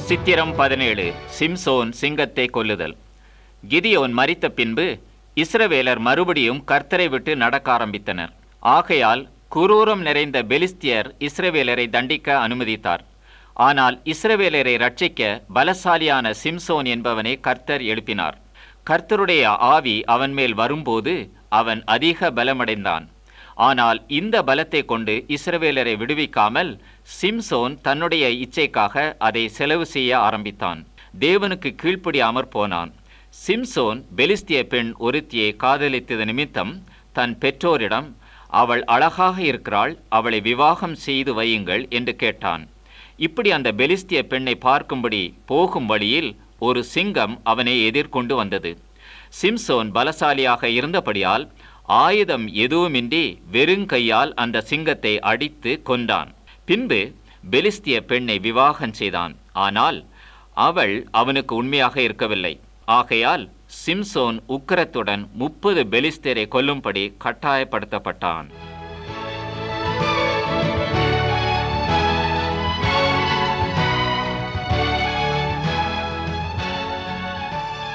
சித்திரம் பதினேழு சிம்சோன் சிங்கத்தை கொல்லுதல் கிதியோன் மரித்த பின்பு இஸ்ரவேலர் மறுபடியும் கர்த்தரை விட்டு நடக்க ஆரம்பித்தனர் ஆகையால் குரூரம் நிறைந்த பெலிஸ்தியர் இஸ்ரவேலரை தண்டிக்க அனுமதித்தார் ஆனால் இஸ்ரவேலரை ரட்சிக்க பலசாலியான சிம்சோன் என்பவனை கர்த்தர் எழுப்பினார் கர்த்தருடைய ஆவி அவன் மேல் வரும்போது அவன் அதிக பலமடைந்தான் ஆனால் இந்த பலத்தை கொண்டு இஸ்ரவேலரை விடுவிக்காமல் சிம்சோன் தன்னுடைய இச்சைக்காக அதை செலவு செய்ய ஆரம்பித்தான் தேவனுக்கு கீழ்ப்படியாமற் போனான் சிம்சோன் பெலிஸ்திய பெண் ஒருத்தியை காதலித்தது நிமித்தம் தன் பெற்றோரிடம் அவள் அழகாக இருக்கிறாள் அவளை விவாகம் செய்து வையுங்கள் என்று கேட்டான் இப்படி அந்த பெலிஸ்திய பெண்ணை பார்க்கும்படி போகும் வழியில் ஒரு சிங்கம் அவனை எதிர்கொண்டு வந்தது சிம்சோன் பலசாலியாக இருந்தபடியால் ஆயுதம் எதுவுமின்றி வெறுங்கையால் அந்த சிங்கத்தை அடித்து கொண்டான் பின்பு பெலிஸ்திய பெண்ணை விவாகம் செய்தான் ஆனால் அவள் அவனுக்கு உண்மையாக இருக்கவில்லை ஆகையால் சிம்சோன் உக்கிரத்துடன் முப்பது பெலிஸ்தரை கொல்லும்படி கட்டாயப்படுத்தப்பட்டான்